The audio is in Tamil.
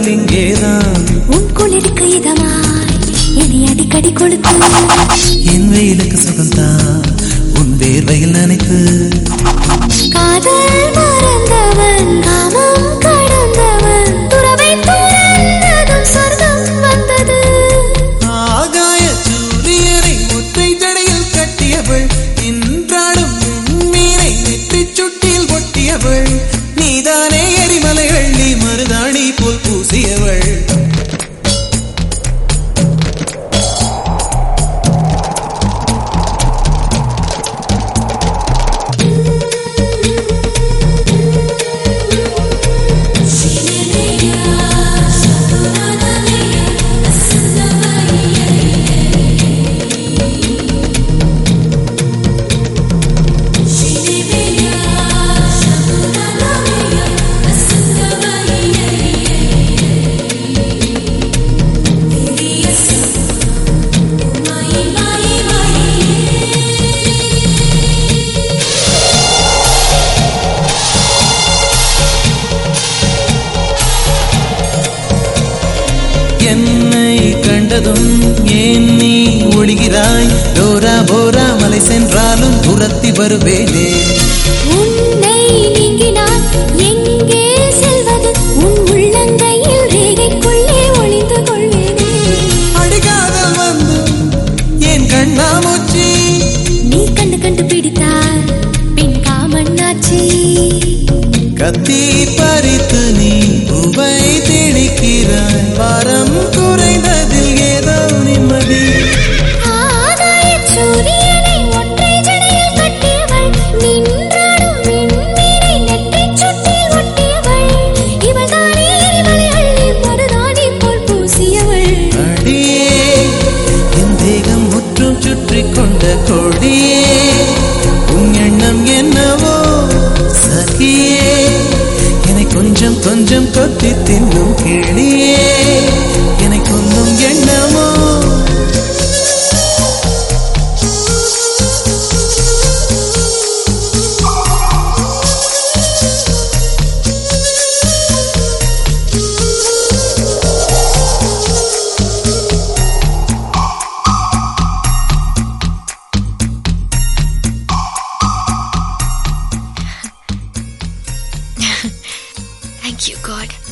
முதல் இங்கேதான் உன் குளிருக்கு இதமாய் என்னை அடிக்கடி கொடுத்து என் வெயிலுக்கு சுகம்தான் உன் வேர்வையில் நினைத்து காதல் மறந்தவன் காமம் கடந்தவன் துறவை துறந்ததும் சொர்க்கம் வந்தது ஆகாய சூரியனை ஒற்றை ஜடையில் கட்டியவள் இன்றாடும் மீனை நெற்றிச் சுட்டில் ஒட்டியவள் நீதானே எரிமலை வெள்ளி மருதாணி போல் பூசியவள் என்னை கண்டதும் ஏன் நீ ஒழிகிறாய் டோரா போரா மலை சென்றாலும் துரத்தி வருவேனே உன்னை நீங்கினால் எங்கே செல்வது உன் உள்ளங்கையில் ரேகைக்குள்ளே ஒளிந்து கொள்வேனே அடிகாதல் வந்து என் கண்ணாமூச்சி நீ கண்டு கண்டு பிடித்தால் பின் காமண்ணாச்சி கத்தி பறித்து நீ பூவை திணிக்கிறாய் வாரம் குறைந்ததில் ஏதோ நிம்மதி ஆகாயச் சூரியனை ஒற்றை ஜடையில் கட்டியவள் நின்றாடும் விண்மீனை நெற்றிச் சுட்டில் ஒட்டியவள் இவள் தானே எரிமலை அள்ளி மருதாணி போல் பூசியவள் அடியே என் தேகம் முற்றும் சுற்றி கொண்ட கொடியே உன் எண்ணம் என்னவோ சகியே என்னை கொஞ்சம் கொஞ்சம் கொத்தி தின்னும் கிளியே என்னை கொல்லும் எண்ணமோ Thank you, God.